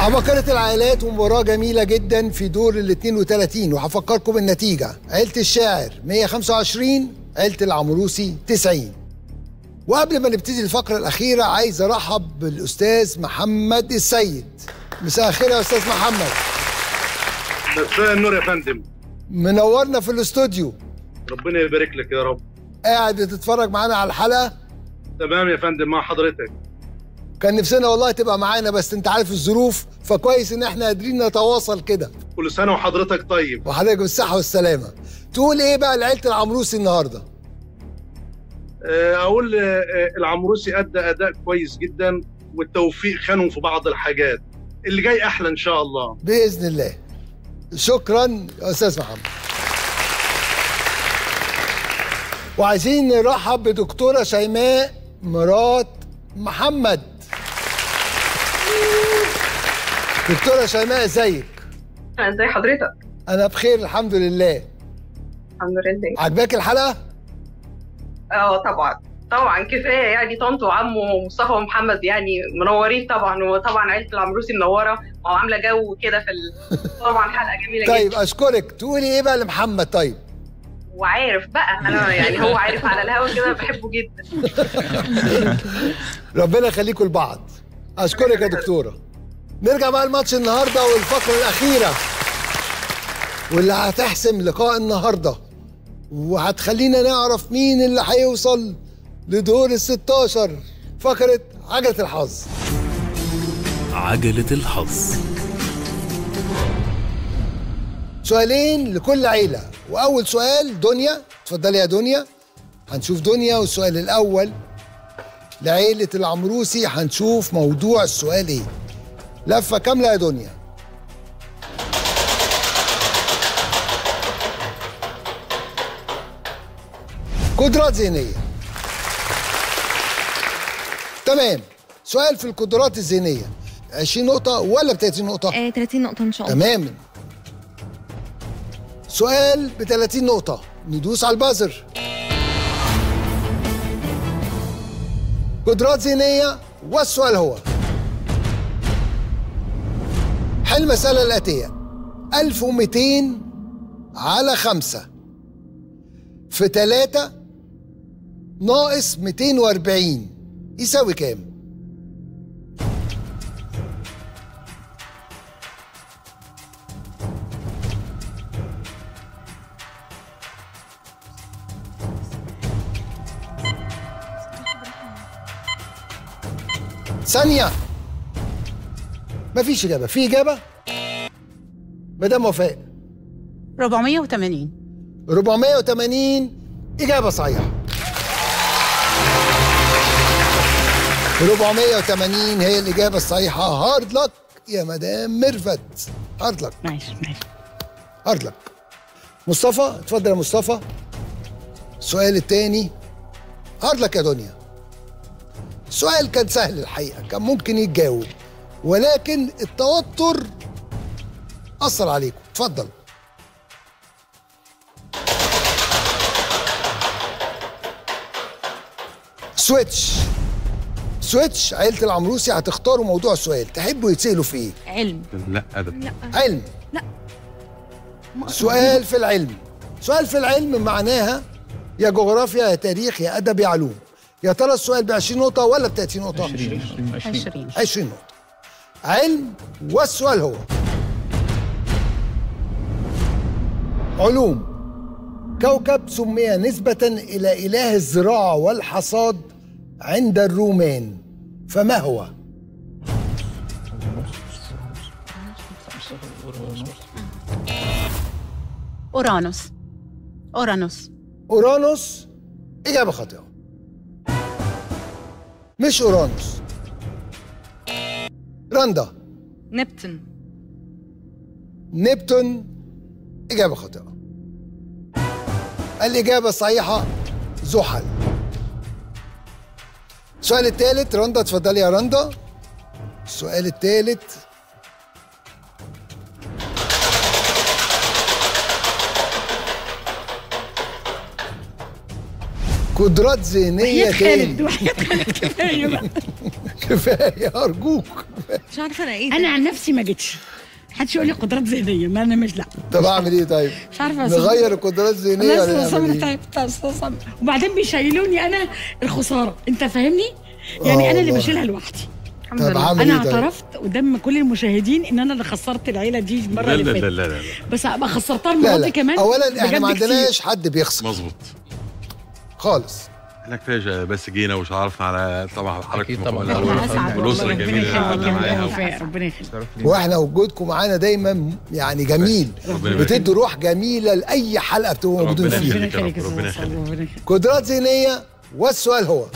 عباقرة العائلات ومباراة جميلة جدا في دور ال 32 وهفكركم بالنتيجة عيلة الشاعر 125 عيلة العمروسي 90 وقبل ما نبتدي الفقرة الأخيرة عايز أرحب بالأستاذ محمد السيد مساء الخير يا أستاذ محمد مساء النور يا فندم منورنا في الاستوديو ربنا يبارك لك يا رب قاعد بتتفرج معانا على الحلقة تمام يا فندم مع حضرتك كان نفسنا والله تبقى معانا بس انت عارف الظروف فكويس ان احنا قادرين نتواصل كده كل سنه وحضرتك طيب وحضرتك بالصحة والسلامة تقول ايه بقى لعيلة العمروسي النهارده آه، اقول آه، آه، العمروسي ادى اداء كويس جدا والتوفيق خانهم في بعض الحاجات اللي جاي احلى ان شاء الله باذن الله شكرا يا استاذ محمد وعايزين نرحب بدكتوره شيماء مرات محمد دكتوره شيماء ازيك ازي حضرتك انا بخير الحمد لله الحمد لله عجباك الحلقه اه طبعا طبعا كفايه يعني طنط وعمه مصطفى ومحمد يعني منورين طبعا وطبعا عيله العمروسي منوره وعامله جو كده في ال... طبعا حلقه جميله طيب جدا اشكرك تقولي ايه بقى لمحمد طيب وعارف بقى انا يعني هو عارف على الهوا كده بحبه جدا ربنا يخليكم لبعض اشكرك يا دكتوره نرجع بقى الماتش النهارده والفقره الاخيره واللي هتحسم لقاء النهارده وهتخلينا نعرف مين اللي هيوصل لدور ال 16 فقره عجله الحظ عجلة الحظ سؤالين لكل عيله واول سؤال دنيا اتفضلي يا دنيا هنشوف دنيا والسؤال الاول لعيله العمروسي هنشوف موضوع السؤال ايه لفه كامله يا دنيا قدرات ذهنيه تمام سؤال في القدرات الذهنيه 20 نقطه ولا ب 30 نقطه آه 30 نقطة إن شاء الله تماما سؤال ب 30 نقطة ندوس على البازر قدرات ذهنية والسؤال هو حل المسألة الآتية 1200 على 5 في 3 ناقص 240 يساوي كام؟ ثانية مفيش إجابة في إجابة مدام وفاء 480 480 إجابة صحيحة 480 هي الإجابة الصحيحة هارد لك يا مدام ميرفت هارد لك ماشي ماشي هارد لك مصطفى اتفضل يا مصطفى السؤال التاني هارد لك يا دنيا السؤال كان سهل الحقيقة كان ممكن يتجاوب ولكن التوتر أثر عليكم اتفضل سويتش سويتش عيلة العمروسي هتختاروا موضوع السؤال تحبوا يتسألوا في ايه؟ علم لا أبدا علم لا. سؤال في العلم سؤال في العلم معناها يا جغرافيا يا تاريخ يا ادب يا علوم يا ترى السؤال ب 20 نقطة ولا ب 30 نقطة؟ 20 20 نقطة علم والسؤال هو علوم كوكب سمي نسبة إلى إله الزراعة والحصاد عند الرومان فما هو؟ اورانوس اورانوس أورانوس إجابة خاطئة مش أورانوس رندا نبتون نبتون إجابة خاطئة الإجابة الصحيحة زحل السؤال الثالث رندا اتفضلي يا رندا السؤال الثالث قدرات ذهنيه وحياة خالد تاني وحياة خالد كفايه بقى كفايه ارجوك مش عارفه انا ايه ده. انا عن نفسي ما جيتش محدش يقول لي قدرات ذهنيه ما انا مش لا طب اعمل ايه طيب؟ مش عارفه يا أستاذ. نغير القدرات الذهنيه انا ولا استاذ نعمل صبري ايه؟ تعبت يا استاذ صبري وبعدين بيشيلوني انا الخساره انت فاهمني يعني آه انا اللي والله. بشيلها لوحدي الحمد طب لله عامل انا ايه طيب؟ اعترفت قدام كل المشاهدين ان انا اللي خسرت العيله دي المره لا اللي لا فاتت لا لا لا بس ابقى خسرتها لا المره لا دي كمان اولا احنا ما بجد كتير. عندناش حد بيخسر مظبوط خالص احنا كفايه بس جينا وتعرفنا على طبعا حضرتك أكيد طبعاً. مفاولة انا اسعد والاسره والله ربنا الجميله اللي قعدنا يخليك يا معاها وفاء ربنا يخليك واحنا وجودكم معانا دايما يعني جميل ربنا يبارك بتدي روح جميله لاي حلقه بتبقوا موجودين ربنا فيها ربنا يخليك يا يخليك رب، يا ربنا أستاذ صبري، ربنا يخليك قدرات ذهنيه والسؤال هو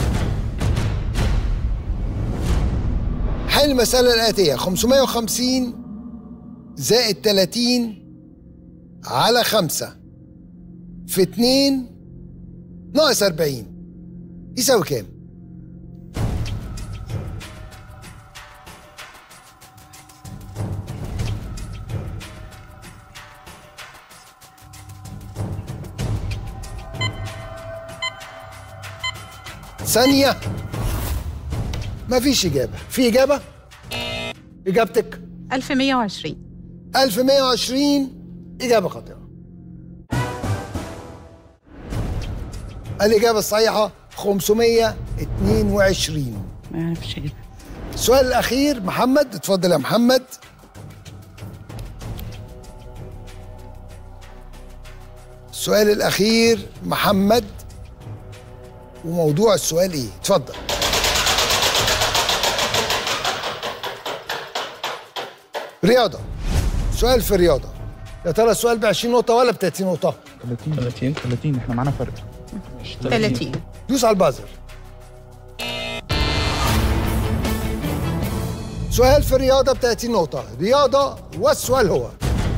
حل المسألة الآتية 550 زائد 30 على 5 في 2 ناقص 40 يساوي كام؟ ثانية مفيش إجابة في إجابة؟ إجابتك 1120 1120 إجابة خاطئة الإجابة الصحيحة 522 ما اعرفش اجيبها السؤال الأخير محمد اتفضل يا محمد السؤال الأخير محمد وموضوع السؤال إيه؟ اتفضل رياضة سؤال في الرياضة يا ترى السؤال ب 20 نقطة ولا ب 30 نقطة؟ 30 30 30 احنا معانا فرق 30 دوس على البازر سؤال في الرياضة ب 30 نقطة رياضة والسؤال هو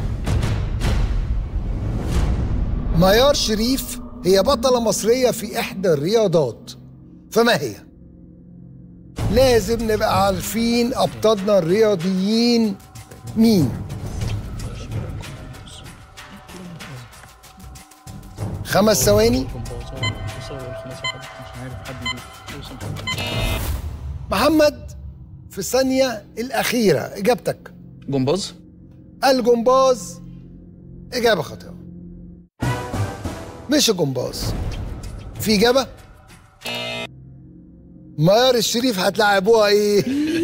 ميار شريف هي بطلة مصرية في إحدى الرياضات فما هي؟ لازم نبقى عارفين أبطالنا الرياضيين مين؟ خمس ثواني محمد في الثانية الأخيرة إجابتك جمباز الجمباز إجابة خاطئة مش الجمباز في إجابة ميار الشريف هتلعبوها إيه؟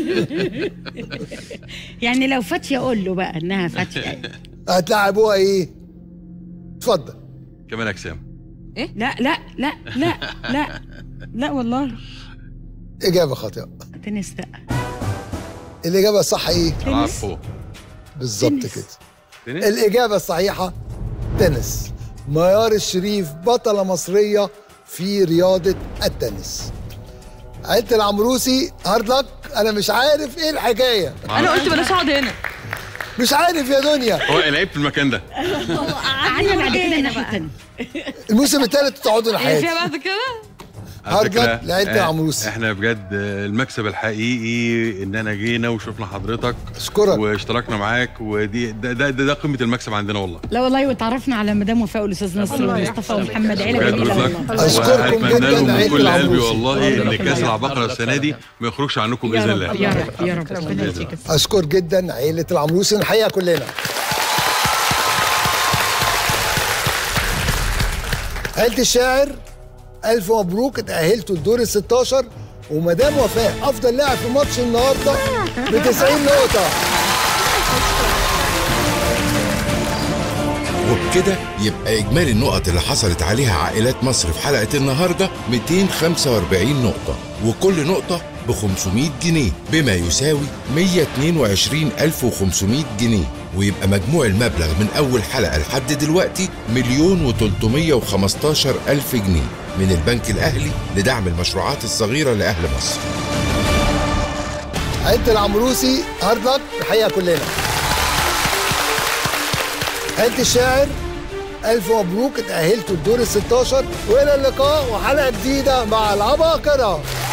يعني لو فاتيه اقول له بقى انها فاتيه هتلعبوها إيه؟ اتفضل كمان اجسام لا لا لا لا لا لا والله إجابة خاطئة تنس لا الإجابة الصح إيه؟ العاب فوق بالظبط تنس. كده تنس الإجابة الصحيحة تنس ميار الشريف بطلة مصرية في رياضة التنس عيلة العمروسي هارد لك أنا مش عارف إيه الحكاية انا قلت بلاش اقعد هنا مش عارف يا دنيا هو لعيب في المكان ده قعدنا بعد كده الناحيه الثانيه الموسم الثالث تقعدوا هي ناحيتي فيها بعد كده على هارد فكرة، لك لعيلة آه، العمروسي. احنا بجد آه، المكسب الحقيقي ان انا جينا وشفنا حضرتك أشكرك واشتركنا معاك ودي ده ده, ده, ده قيمه المكسب عندنا والله لا والله وتعرفنا على مدام وفاء والاستاذ نصر ومصطفى ومحمد عيله بجد جميله رزقك. والله أشكركم وأتمنى جداً لهم من عيلة كل قلبي العمروسي. والله ان ربنا كاس يخليك. العباقره السنه دي ما يخرجش عنكم يا باذن رب الله يا رب يا رب ربنا يديك الصحة. أشكر جدا عيلة العمروسي نحييها كلنا عيلة الشاعر ألف مبروك اتأهلتوا الدور ال 16 ومدام وفاء أفضل لاعب في ماتش النهارده ب 90 نقطة وبكده يبقى إجمالي النقط اللي حصلت عليها عائلات مصر في حلقة النهاردة 245 نقطة وكل نقطة ب 500 جنيه بما يساوي 122500 جنيه ويبقى مجموع المبلغ من أول حلقة لحد دلوقتي مليون و ألف جنيه من البنك الأهلي لدعم المشروعات الصغيرة لأهل مصر عيلة العمروسي هارد لك نحييها كلنا عيلة الشاعر ألف مبروك اتأهلتوا الدور ال 16 وإلى اللقاء وحلقة جديدة مع العباقرة